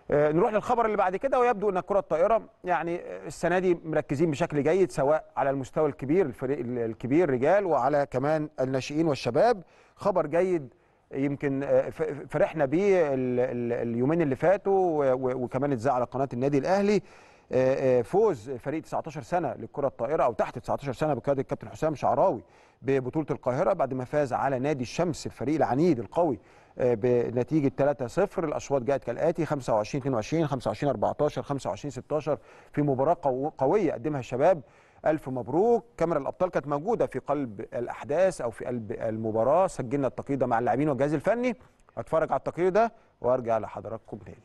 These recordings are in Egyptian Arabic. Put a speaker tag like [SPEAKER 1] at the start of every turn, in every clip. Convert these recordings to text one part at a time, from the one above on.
[SPEAKER 1] آه، نروح للخبر اللي بعد كده ويبدو ان الكره الطائره يعني السنه دي مركزين بشكل جيد سواء على المستوى الكبير الفريق الكبير رجال وعلى كمان الناشئين والشباب خبر جيد يمكن آه، ف- فرحنا بيه ال- ال- اليومين اللي فاتوا و- و- وكمان اتذاع على قناه النادي الاهلي آه، آه، فوز فريق 19 سنه للكره الطائره او تحت 19 سنه بقياده الكابتن حسام شعراوي ببطوله القاهره بعد ما فاز على نادي الشمس الفريق العنيد القوي آه، بنتيجه 3-0 الاشواط جاءت كالاتي 25 22 25 14 25 16 في مباراه قو- قويه قدمها الشباب الف مبروك كاميرا الابطال كانت موجوده في قلب الاحداث او في قلب المباراه سجلنا التقرير ده مع اللاعبين والجهاز الفني اتفرج على التقرير ده وارجع لحضراتكم تاني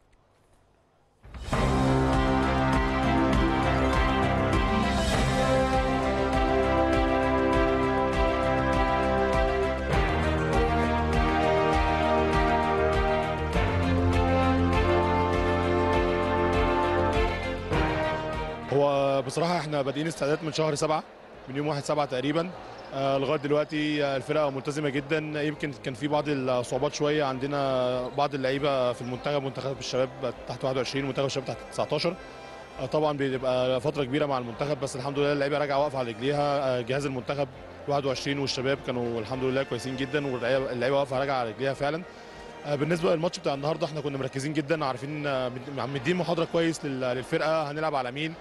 [SPEAKER 2] هو بصراحة احنا بادئين استعدادات من شهر سبعة من يوم واحد سبعة تقريبا آه، لغاية دلوقتي آه، الفرقة ملتزمة جدا يمكن كان في بعض الصعوبات شوية عندنا بعض اللعيبة في المنتخب منتخب الشباب تحت 21 منتخب الشباب تحت 19 آه، طبعا بيبقى فترة كبيرة مع المنتخب بس الحمد لله اللعيبة راجعة واقفة على رجليها آه، جهاز المنتخب 21 والشباب كانوا الحمد لله كويسين جدا واللعيبة اللعيبة واقفة راجعة على رجليها فعلا آه، بالنسبه للماتش بتاع النهارده احنا كنا مركزين جدا عارفين آه، مد- مدين محاضره كويس لل- للفرقه هنلعب على مين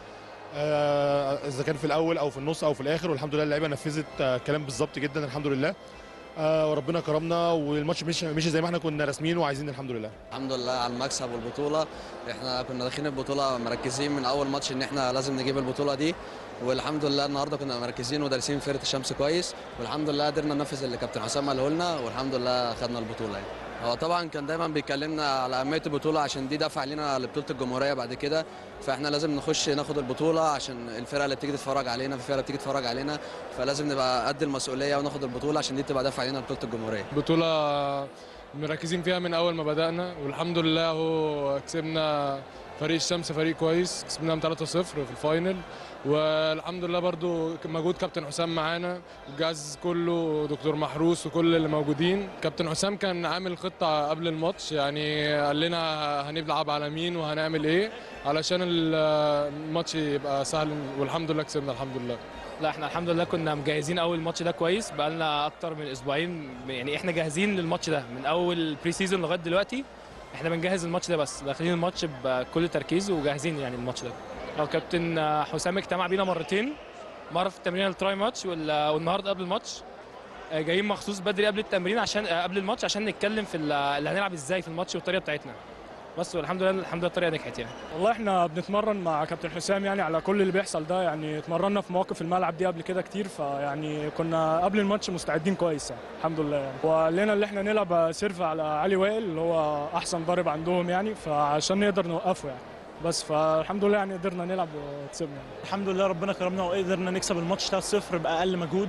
[SPEAKER 2] آه، اذا كان في الاول او في النص او في الاخر والحمد لله اللعيبه نفذت آه، كلام بالظبط جدا الحمد لله آه، وربنا كرمنا والماتش مشي مشي زي ما احنا كنا راسمين وعايزين الحمد لله
[SPEAKER 3] الحمد لله على المكسب والبطولة احنا كنا داخلين البطولة مركزين من أول ماتش إن احنا لازم نجيب البطولة دي والحمد لله النهارده كنا مركزين ودارسين فرقة الشمس كويس والحمد لله قدرنا ننفذ اللي كابتن حسام قاله لنا والحمد لله خدنا البطولة يعني. هو طبعا كان دايما بيكلمنا على أهمية البطولة عشان دي دفع لينا لبطولة الجمهورية بعد كده فاحنا لازم نخش ناخد البطولة عشان الفرقة اللي بتيجي تتفرج علينا في فرقة بتيجي تتفرج علينا فلازم نبقى قد المسؤولية وناخد البطولة عشان دي تبقى دفع لينا لبطولة الجمهورية
[SPEAKER 4] بطولة مركزين فيها من أول ما بدأنا والحمد لله هو كسبنا فريق الشمس فريق كويس كسبناهم 3-0 في الفاينل والحمد لله برضو مجهود كابتن حسام معانا الجهاز كله دكتور محروس وكل اللي موجودين كابتن حسام كان عامل خطة قبل الماتش يعني قال لنا هنلعب على مين وهنعمل ايه علشان الماتش يبقى سهل والحمد لله كسبنا الحمد لله
[SPEAKER 5] لا احنا الحمد لله كنا مجهزين اول ماتش ده كويس بقالنا اكتر من اسبوعين يعني احنا جاهزين للماتش ده من اول بري سيزون لغايه دلوقتي احنا بنجهز الماتش ده بس داخلين الماتش بكل تركيز وجاهزين يعني الماتش ده او كابتن حسام اجتمع بينا مرتين مره في التمرين التراي ماتش وال- والنهارده قبل الماتش آه، جايين مخصوص بدري قبل التمرين عشان آه، قبل الماتش عشان نتكلم في ال- اللي هنلعب ازاي في الماتش والطريقه بتاعتنا بس والحمد لله الحمد لله الطريقه نجحت يعني
[SPEAKER 6] والله احنا بنتمرن مع كابتن حسام يعني على كل اللي بيحصل ده يعني اتمرنا في مواقف الملعب دي قبل كده كتير فيعني كنا قبل الماتش مستعدين كويس يعني الحمد لله يعني وقال لنا اللي احنا نلعب سيرف على علي وائل اللي هو احسن ضارب عندهم يعني فعشان نقدر نوقفه يعني بس فالحمد لله يعني قدرنا نلعب وكسبنا يعني.
[SPEAKER 7] الحمد لله ربنا كرمنا وقدرنا نكسب الماتش 3-0 باقل مجهود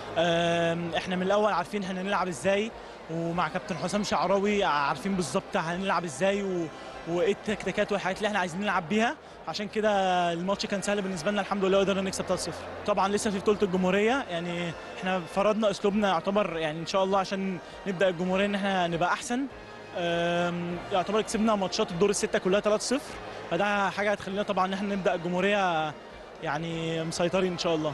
[SPEAKER 7] آم، احنا من الاول عارفين هنلعب ازاي ومع كابتن حسام شعراوي عارفين بالظبط هنلعب ازاي و... وايه التكتيكات والحاجات اللي احنا عايزين نلعب بيها عشان كده الماتش كان سهل بالنسبه لنا الحمد لله قدرنا نكسب 3-0 طبعا لسه في بطوله الجمهوريه يعني احنا فرضنا اسلوبنا يعتبر يعني ان شاء الله عشان نبدا الجمهوريه ان احنا نبقى احسن آم، يعتبر كسبنا ماتشات الدور السته كلها 3-0 فده حاجه هتخلينا طبعا ان احنا نبدا الجمهوريه يعني مسيطرين ان شاء الله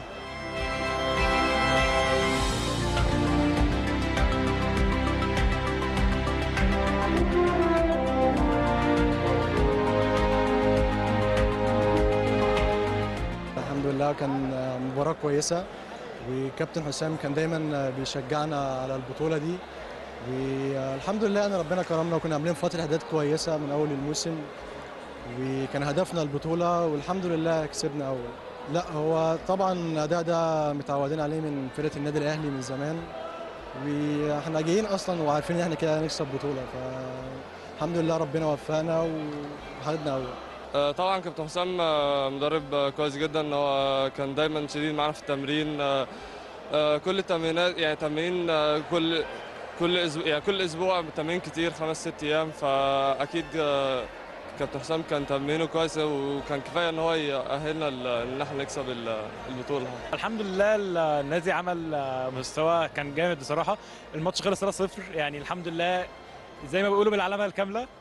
[SPEAKER 8] الحمد لله كان مباراة كويسة وكابتن حسام كان دايما بيشجعنا على البطولة دي والحمد لله ان ربنا كرمنا وكنا عاملين فترة اعداد كويسة من اول الموسم وكان هدفنا البطولة والحمد لله كسبنا اول لا هو طبعا الاداء ده متعودين عليه من فرقة النادي الاهلي من زمان واحنا جايين اصلا وعارفين ان احنا كده هنكسب بطولة فالحمد لله ربنا وفقنا وخدنا اول
[SPEAKER 9] آه، طبعا كابتن حسام آه، مدرب آه، كويس جدا هو كان دايما شديد معانا في التمرين آه، آه، كل التمرينات يعني تمرين آه، كل كل اسبوع يعني كل اسبوع تمرين كتير خمس ست ايام فاكيد آه، كابتن حسام كان تمرينه كويس وكان كفايه ان هو يأهلنا ل- ان احنا نكسب ال- البطوله
[SPEAKER 10] الحمد لله النادي عمل مستوى كان جامد بصراحه الماتش خلص 3-0 يعني الحمد لله زي ما بيقولوا بالعلامه الكامله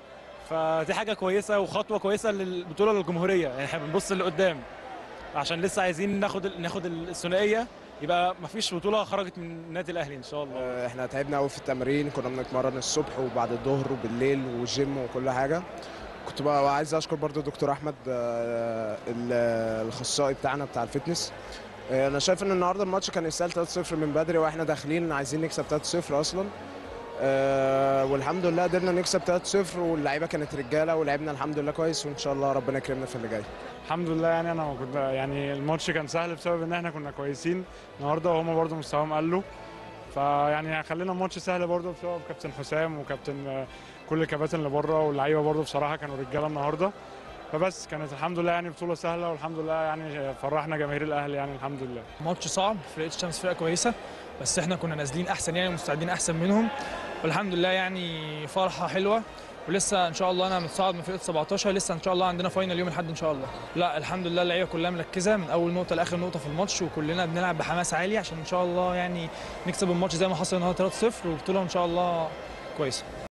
[SPEAKER 10] فدي حاجه كويسه وخطوه كويسه للبطوله للجمهوريه يعني احنا بنبص لقدام عشان لسه عايزين ناخد ناخد الثنائيه يبقى مفيش بطوله خرجت من النادي الاهلي ان شاء الله
[SPEAKER 11] احنا تعبنا قوي في التمرين كنا بنتمرن الصبح وبعد الظهر وبالليل والجيم وكل حاجه كنت بقى عايز اشكر برضو دكتور احمد آه، ال- الاخصائي بتاعنا بتاع الفتنس آه، انا شايف ان النهارده الماتش كان يستاهل 3-0 من بدري واحنا داخلين عايزين نكسب 3-0 اصلا آه، والحمد لله قدرنا نكسب 3-0 واللعيبه كانت رجاله ولعبنا الحمد لله كويس وان شاء الله ربنا يكرمنا في اللي جاي
[SPEAKER 6] الحمد لله يعني انا كنت يعني الماتش كان سهل بسبب ان احنا كنا كويسين النهارده وهم برضو مستواهم قلوا فيعني خلينا الماتش سهل برضو بسبب كابتن حسام وكابتن آه، كل الكباتن اللي بره واللعيبه برضو بصراحه كانوا رجاله النهارده فبس كانت الحمد لله يعني بطوله سهله والحمد لله يعني فرحنا جماهير الاهلي يعني الحمد لله
[SPEAKER 12] ماتش صعب فرقه الشمس فرقه كويسه بس احنا كنا نازلين احسن يعني ومستعدين احسن منهم والحمد لله يعني فرحه حلوه ولسه ان شاء الله انا متصاعد من فرقه 17 لسه ان شاء الله عندنا فاينل يوم الاحد ان شاء الله لا الحمد لله اللعيبه كلها مركزه من اول نقطه لاخر نقطه في الماتش وكلنا بنلعب بحماس عالي عشان ان شاء الله يعني نكسب الماتش زي ما حصل النهارده 3-0 وبطوله ان شاء الله كويسه